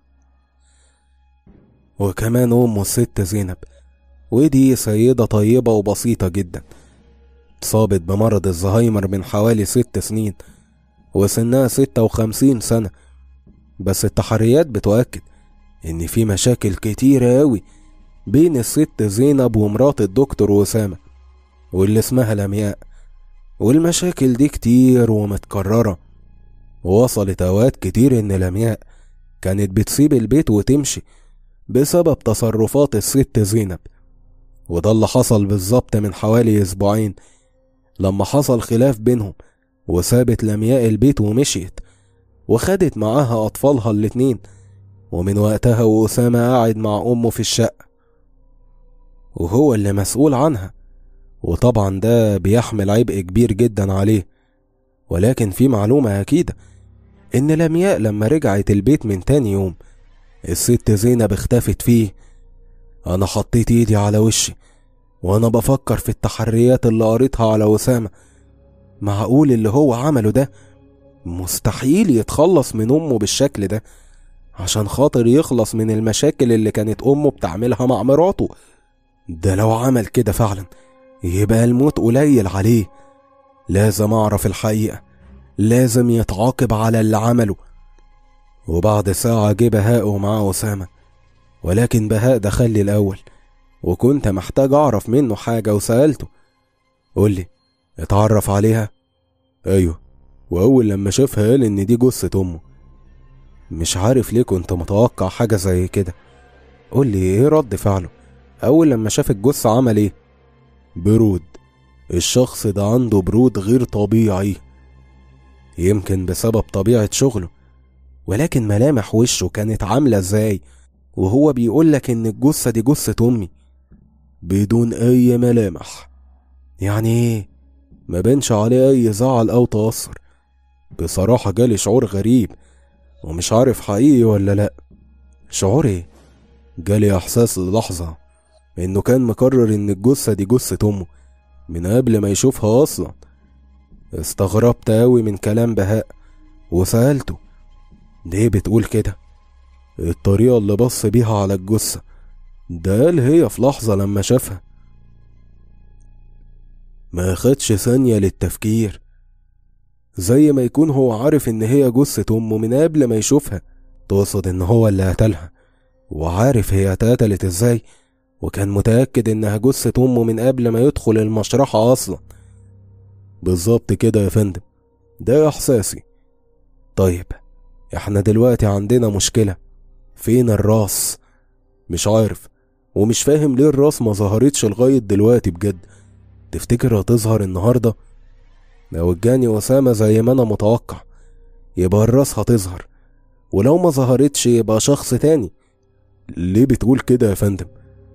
وكمان أمه الست زينب ودي سيدة طيبة وبسيطة جدا اتصابت بمرض الزهايمر من حوالي ست سنين وسنها ستة وخمسين سنة بس التحريات بتؤكد إن في مشاكل كتيرة أوي بين الست زينب ومرات الدكتور أسامة واللي اسمها لمياء والمشاكل دي كتير ومتكررة ووصلت أوقات كتير إن لمياء كانت بتسيب البيت وتمشي بسبب تصرفات الست زينب وده اللي حصل بالظبط من حوالي أسبوعين لما حصل خلاف بينهم وسابت لمياء البيت ومشيت وخدت معاها أطفالها الاتنين ومن وقتها وأسامة قاعد مع أمه في الشقة وهو اللي مسؤول عنها وطبعا ده بيحمل عبء كبير جدا عليه ولكن في معلومة أكيدة إن لمياء لما رجعت البيت من تاني يوم الست زينب اختفت فيه أنا حطيت إيدي على وشي وأنا بفكر في التحريات اللي قريتها على أسامة معقول اللي هو عمله ده مستحيل يتخلص من أمه بالشكل ده عشان خاطر يخلص من المشاكل اللي كانت أمه بتعملها مع مراته ده لو عمل كده فعلا يبقى الموت قليل عليه لازم أعرف الحقيقة لازم يتعاقب على اللي عمله وبعد ساعة جه بهاء ومعاه أسامة ولكن بهاء دخل لي الأول وكنت محتاج أعرف منه حاجة وسألته قول لي اتعرف عليها أيوه وأول لما شافها قال إن دي جثة أمه مش عارف ليه كنت متوقع حاجة زي كده قول لي إيه رد فعله أول لما شاف الجثة عمل إيه برود الشخص ده عنده برود غير طبيعي يمكن بسبب طبيعة شغله ولكن ملامح وشه كانت عاملة ازاي وهو بيقولك ان الجثة دي جثة امي بدون اي ملامح يعني ايه ما بانش عليه اي زعل او تأثر بصراحة جالي شعور غريب ومش عارف حقيقي ولا لا شعور ايه جالي احساس للحظة انه كان مقرر ان الجثة دي جثة امه من قبل ما يشوفها اصلا استغربت اوي من كلام بهاء وسألته ليه بتقول كده الطريقة اللي بص بيها على الجثة ده قال هي في لحظة لما شافها ما خدش ثانية للتفكير زي ما يكون هو عارف ان هي جثة امه من قبل ما يشوفها تقصد ان هو اللي قتلها وعارف هي اتقتلت ازاي وكان متأكد انها جثة امه من قبل ما يدخل المشرحة اصلا بالظبط كده يا فندم ده احساسي طيب احنا دلوقتي عندنا مشكلة فين الراس مش عارف ومش فاهم ليه الراس ما ظهرتش لغاية دلوقتي بجد تفتكر هتظهر النهاردة لو اداني أسامة زي ما أنا متوقع يبقى الراس هتظهر ولو ما ظهرتش يبقى شخص تاني ليه بتقول كده يا فندم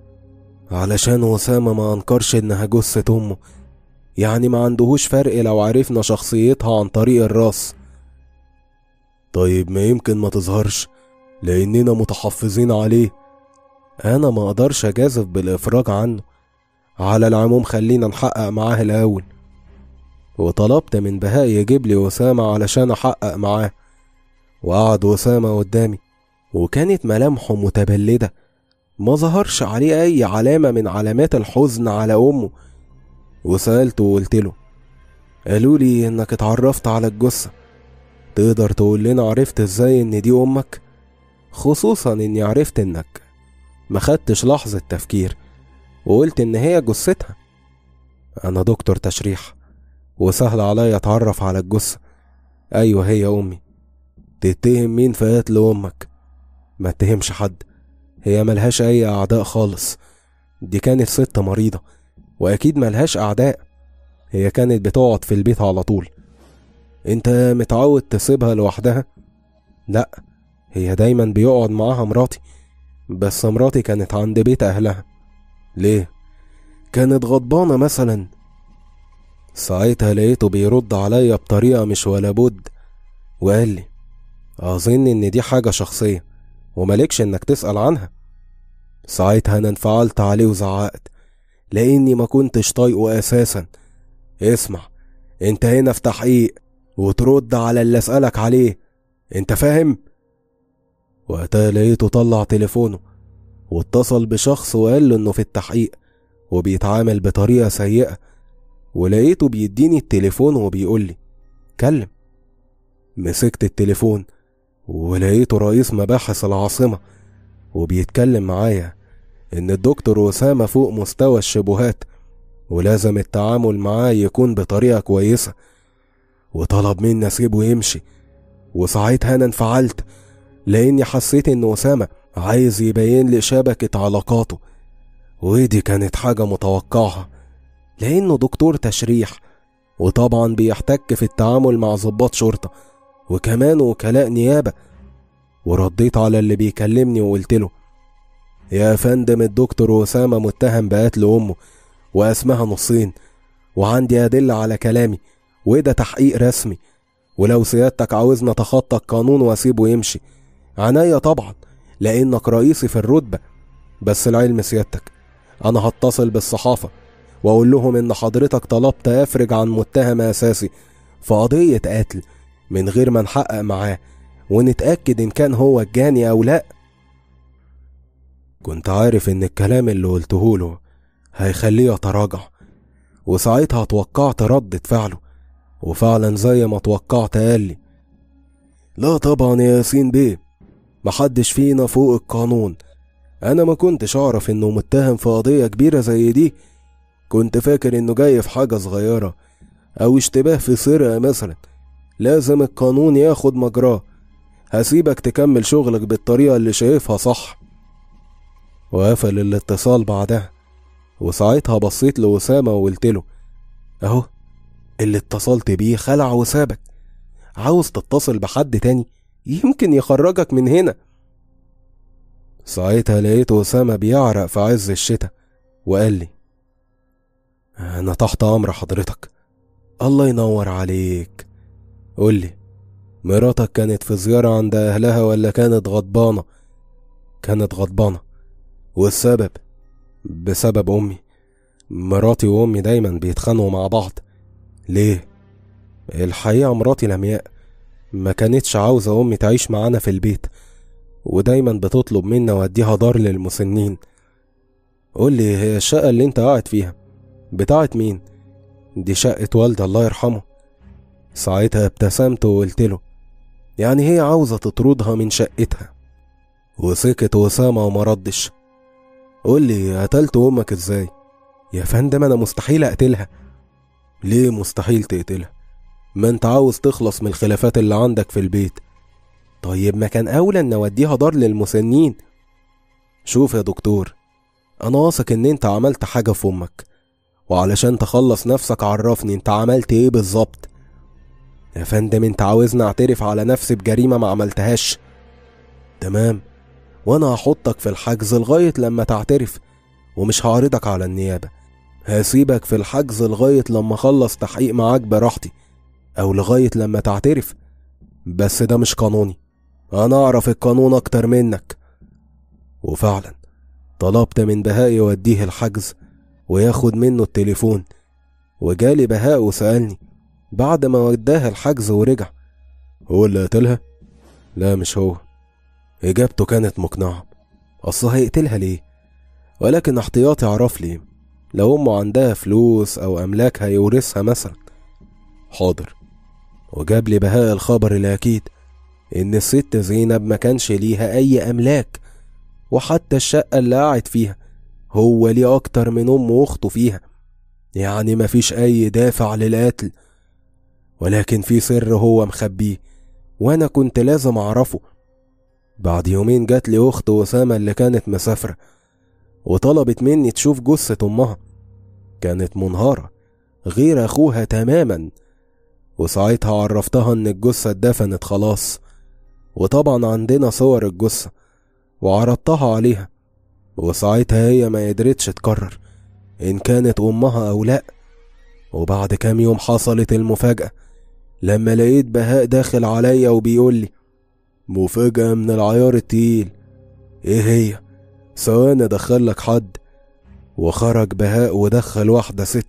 علشان أسامة ما أنكرش إنها جثة أمه يعني ما عندهوش فرق لو عرفنا شخصيتها عن طريق الراس طيب ما يمكن ما تظهرش لأننا متحفظين عليه أنا ما أقدرش أجازف بالإفراج عنه على العموم خلينا نحقق معاه الأول وطلبت من بهاء يجيب لي أسامة علشان أحقق معاه وقعد أسامة قدامي وكانت ملامحه متبلدة ما ظهرش عليه أي علامة من علامات الحزن على أمه وسألته وقلت له قالوا لي إنك اتعرفت على الجثة تقدر تقول لنا عرفت ازاي ان دي امك خصوصا اني عرفت انك ما خدتش لحظة تفكير وقلت ان هي جثتها انا دكتور تشريح وسهل عليا اتعرف على الجثة ايوه هي امي تتهم مين في قتل امك ما اتهمش حد هي ملهاش اي اعداء خالص دي كانت ست مريضة واكيد ملهاش اعداء هي كانت بتقعد في البيت على طول انت متعود تسيبها لوحدها لا هي دايما بيقعد معاها مراتي بس مراتي كانت عند بيت اهلها ليه كانت غضبانه مثلا ساعتها لقيته بيرد عليا بطريقه مش ولا بد وقال لي اظن ان دي حاجه شخصيه وملكش انك تسال عنها ساعتها انا انفعلت عليه وزعقت لاني ما كنتش طايقه اساسا اسمع انت هنا في تحقيق وترد على اللي اسألك عليه انت فاهم؟ وقتها لقيته طلع تليفونه واتصل بشخص وقال له انه في التحقيق وبيتعامل بطريقة سيئة ولقيته بيديني التليفون وبيقول لي كلم مسكت التليفون ولقيته رئيس مباحث العاصمة وبيتكلم معايا إن الدكتور أسامة فوق مستوى الشبهات ولازم التعامل معاه يكون بطريقة كويسة وطلب مني اسيبه يمشي وساعتها انا انفعلت لاني حسيت ان اسامه عايز يبين لي شبكه علاقاته ودي كانت حاجه متوقعها لانه دكتور تشريح وطبعا بيحتك في التعامل مع ضباط شرطه وكمان وكلاء نيابه ورديت على اللي بيكلمني وقلت له يا فندم الدكتور أسامة متهم بقتل أمه واسمها نصين وعندي أدلة على كلامي وده تحقيق رسمي ولو سيادتك عاوزني اتخطى القانون واسيبه يمشي عناية طبعا لانك رئيسي في الرتبة بس العلم سيادتك انا هتصل بالصحافة واقول لهم ان حضرتك طلبت افرج عن متهم اساسي في قضية قتل من غير ما نحقق معاه ونتأكد ان كان هو الجاني او لا كنت عارف ان الكلام اللي قلته له هيخليه يتراجع وساعتها توقعت ردة فعله وفعلا زي ما توقعت قال لي لا طبعا يا ياسين بيه محدش فينا فوق القانون انا ما كنتش اعرف انه متهم في قضية كبيرة زي دي كنت فاكر انه جاي في حاجة صغيرة او اشتباه في سرقة مثلا لازم القانون ياخد مجراه هسيبك تكمل شغلك بالطريقة اللي شايفها صح وقفل الاتصال بعدها وساعتها بصيت لأسامة وقلت له أهو اللي اتصلت بيه خلع وسابك عاوز تتصل بحد تاني يمكن يخرجك من هنا ساعتها لقيت أسامة بيعرق في عز الشتاء وقال لي أنا تحت أمر حضرتك الله ينور عليك قول لي مراتك كانت في زيارة عند أهلها ولا كانت غضبانة كانت غضبانة والسبب بسبب أمي مراتي وأمي دايما بيتخانقوا مع بعض ليه؟ الحقيقة مراتي لمياء ما كانتش عاوزة أمي تعيش معانا في البيت ودايما بتطلب منا أوديها دار للمسنين قول لي هي الشقة اللي انت قاعد فيها بتاعت مين؟ دي شقة والدي الله يرحمه ساعتها ابتسمت وقلت له يعني هي عاوزة تطردها من شقتها وسكت أسامة وما ردش قول لي قتلت أمك ازاي؟ يا فندم أنا مستحيل أقتلها ليه مستحيل تقتلها؟ ما انت عاوز تخلص من الخلافات اللي عندك في البيت طيب ما كان أولى إن أوديها دار للمسنين شوف يا دكتور أنا واثق إن أنت عملت حاجة في أمك وعلشان تخلص نفسك عرفني أنت عملت إيه بالظبط يا فندم أنت عاوزني أعترف على نفسي بجريمة ما عملتهاش تمام وأنا هحطك في الحجز لغاية لما تعترف ومش هعرضك على النيابة هسيبك في الحجز لغاية لما أخلص تحقيق معاك براحتي أو لغاية لما تعترف بس ده مش قانوني أنا أعرف القانون أكتر منك وفعلا طلبت من بهاء يوديه الحجز وياخد منه التليفون وجالي بهاء وسألني بعد ما وداه الحجز ورجع هو اللي قتلها؟ لا مش هو إجابته كانت مقنعة أصل هيقتلها ليه؟ ولكن احتياطي عرف لي لو أمه عندها فلوس أو أملاك هيورثها مثلا حاضر وجاب لي بهاء الخبر الأكيد إن الست زينب ما كانش ليها أي أملاك وحتى الشقة اللي قاعد فيها هو ليه أكتر من أم وأخته فيها يعني مفيش أي دافع للقتل ولكن في سر هو مخبيه وأنا كنت لازم أعرفه بعد يومين جات لي أخت أسامة اللي كانت مسافرة وطلبت مني تشوف جثة أمها كانت منهارة غير أخوها تماما وساعتها عرفتها إن الجثة اتدفنت خلاص وطبعا عندنا صور الجثة وعرضتها عليها وساعتها هي ما قدرتش تقرر إن كانت أمها أو لأ وبعد كام يوم حصلت المفاجأة لما لقيت بهاء داخل عليا وبيقول لي مفاجأة من العيار التقيل ايه هي ثواني ادخلك حد وخرج بهاء ودخل واحدة ست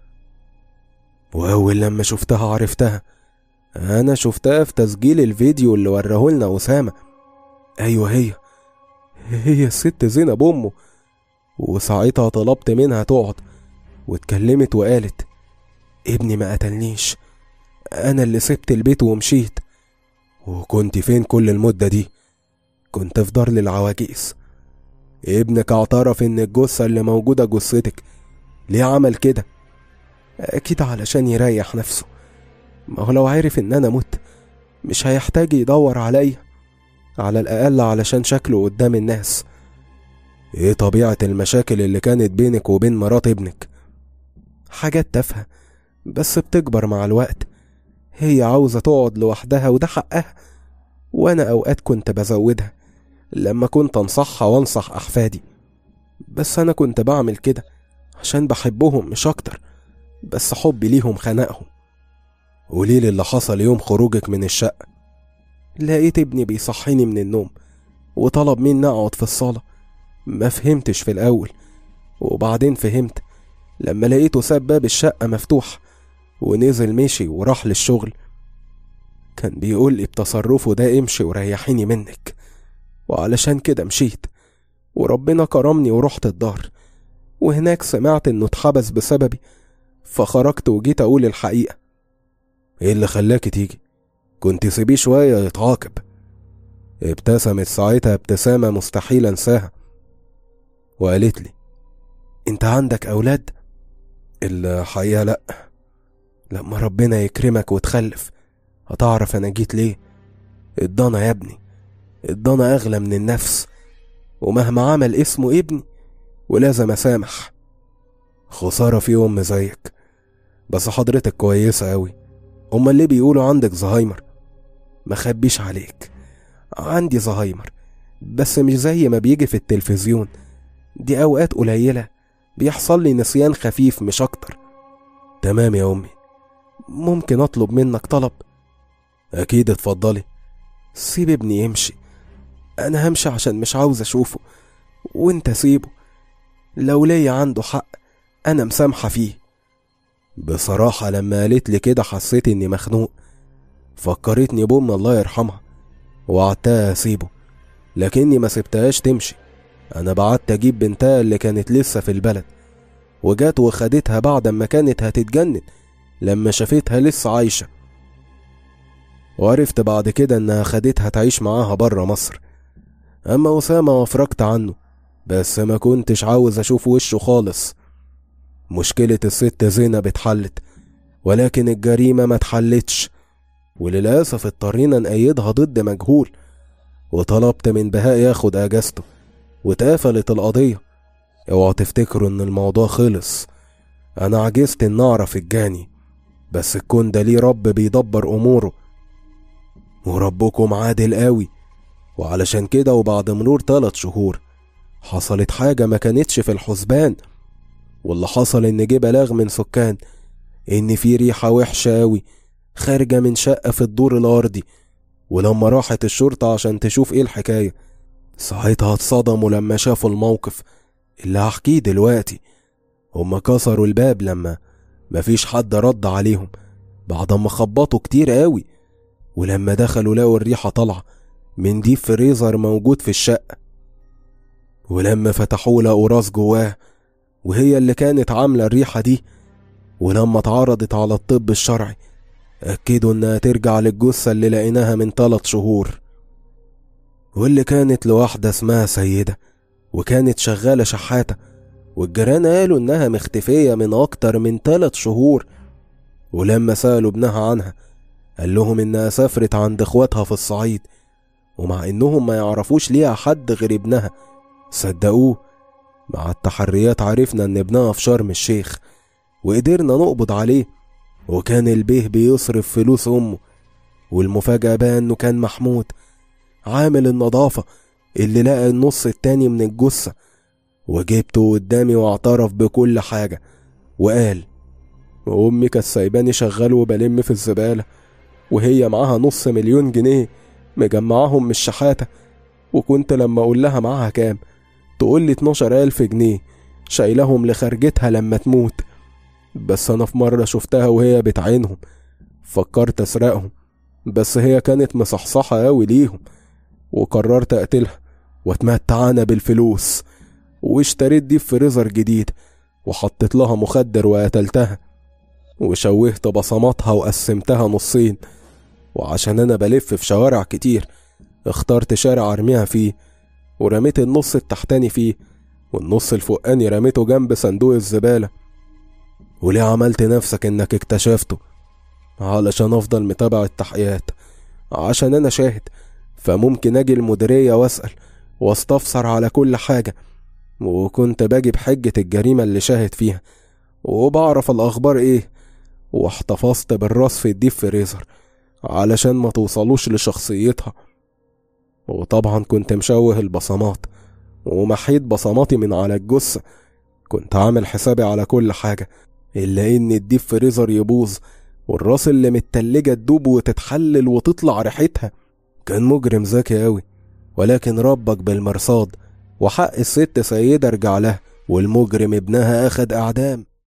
وأول لما شفتها عرفتها أنا شفتها في تسجيل الفيديو اللي ورهولنا أسامة أيوة هي هي الست زينب أمه وساعتها طلبت منها تقعد واتكلمت وقالت ابني ما قتلنيش أنا اللي سبت البيت ومشيت وكنت فين كل المدة دي كنت في دار للعواجيز ابنك اعترف ان الجثة اللي موجودة جثتك ليه عمل كده اكيد علشان يريح نفسه ما هو لو عارف ان انا مت مش هيحتاج يدور عليا على الاقل علشان شكله قدام الناس ايه طبيعة المشاكل اللي كانت بينك وبين مرات ابنك حاجات تافهة بس بتكبر مع الوقت هي عاوزة تقعد لوحدها وده حقها وأنا أوقات كنت بزودها لما كنت أنصحها وأنصح أحفادي بس أنا كنت بعمل كده عشان بحبهم مش أكتر بس حبي ليهم خنقهم قوليلي اللي حصل يوم خروجك من الشقة لقيت ابني بيصحيني من النوم وطلب مني أقعد في الصالة ما فهمتش في الأول وبعدين فهمت لما لقيته ساب باب الشقة مفتوح ونزل مشي وراح للشغل كان بيقول لي بتصرفه ده امشي وريحيني منك وعلشان كده مشيت وربنا كرمني ورحت الدار وهناك سمعت انه اتحبس بسببي فخرجت وجيت اقول الحقيقة ايه اللي خلاك تيجي كنت سيبيه شوية يتعاقب ابتسمت ساعتها ابتسامة مستحيل انساها وقالت لي انت عندك اولاد الحقيقة لأ لما ربنا يكرمك وتخلف هتعرف انا جيت ليه الضنا يا ابني الضنا اغلى من النفس ومهما عمل اسمه ابني ولازم اسامح خسارة في ام زيك بس حضرتك كويسة اوي هما اللي بيقولوا عندك زهايمر ما خبيش عليك عندي زهايمر بس مش زي ما بيجي في التلفزيون دي اوقات قليلة بيحصل لي نسيان خفيف مش اكتر تمام يا امي ممكن اطلب منك طلب اكيد اتفضلي سيب ابني يمشي انا همشي عشان مش عاوز اشوفه وانت سيبه لو ليا عنده حق انا مسامحه فيه بصراحه لما قالت لي كده حسيت اني مخنوق فكرتني بأم الله يرحمها وقعدتها اسيبه لكني ما سبتهاش تمشي انا بعدت اجيب بنتها اللي كانت لسه في البلد وجات وخدتها بعد ما كانت هتتجنن لما شافتها لسه عايشه وعرفت بعد كده انها خدتها تعيش معاها برا مصر اما اسامه وافرجت عنه بس ما كنتش عاوز اشوف وشه خالص مشكله الست زينب اتحلت ولكن الجريمه ما اتحلتش وللاسف اضطرينا نأيدها ضد مجهول وطلبت من بهاء ياخد اجازته واتقفلت القضيه اوعوا تفتكروا ان الموضوع خلص انا عجزت ان اعرف الجاني بس الكون ده ليه رب بيدبر اموره وربكم عادل قوي وعلشان كده وبعد مرور تلات شهور حصلت حاجة ما كانتش في الحسبان واللي حصل إن جه بلاغ من سكان إن في ريحة وحشة أوي خارجة من شقة في الدور الأرضي ولما راحت الشرطة عشان تشوف إيه الحكاية ساعتها اتصدموا لما شافوا الموقف اللي هحكيه دلوقتي هما كسروا الباب لما مفيش حد رد عليهم بعد ما خبطوا كتير قوي ولما دخلوا لقوا الريحة طالعة من ديب فريزر موجود في الشقة ولما فتحوه لقوا راس جواه وهي اللي كانت عاملة الريحة دي ولما اتعرضت على الطب الشرعي أكدوا إنها ترجع للجثة اللي لقيناها من تلات شهور واللي كانت لواحدة اسمها سيدة وكانت شغالة شحاتة والجيران قالوا إنها مختفية من أكتر من تلات شهور ولما سألوا ابنها عنها قال لهم إنها سافرت عند إخواتها في الصعيد ومع إنهم ما يعرفوش ليها حد غير ابنها صدقوه مع التحريات عرفنا إن ابنها في شرم الشيخ وقدرنا نقبض عليه وكان البيه بيصرف فلوس أمه والمفاجأة بقى إنه كان محمود عامل النظافة اللي لقى النص التاني من الجثة وجبته قدامي واعترف بكل حاجة وقال أمي كانت سايباني شغال وبلم في الزبالة وهي معاها نص مليون جنيه مجمعاهم من الشحاتة وكنت لما أقول لها معاها كام تقول لي 12 ألف جنيه شايلهم لخرجتها لما تموت بس أنا في مرة شفتها وهي بتعينهم فكرت أسرقهم بس هي كانت مصحصحة أوي ليهم وقررت أقتلها واتمتع أنا بالفلوس واشتريت دي فريزر جديد وحطيت لها مخدر وقتلتها وشوهت بصماتها وقسمتها نصين وعشان أنا بلف في شوارع كتير اخترت شارع أرميها فيه ورميت النص التحتاني فيه والنص الفوقاني رميته جنب صندوق الزبالة وليه عملت نفسك إنك اكتشفته علشان أفضل متابع التحقيقات عشان أنا شاهد فممكن أجي المديرية وأسأل واستفسر على كل حاجة وكنت باجي بحجة الجريمة اللي شاهد فيها وبعرف الأخبار إيه واحتفظت بالراس في الديب فريزر علشان ما توصلوش لشخصيتها وطبعا كنت مشوه البصمات ومحيت بصماتي من على الجثة كنت عامل حسابي على كل حاجة إلا إن الديب فريزر يبوظ والراس اللي متلجة تدوب وتتحلل وتطلع ريحتها كان مجرم ذكي أوي ولكن ربك بالمرصاد وحق الست سيدة رجع لها والمجرم ابنها أخد أعدام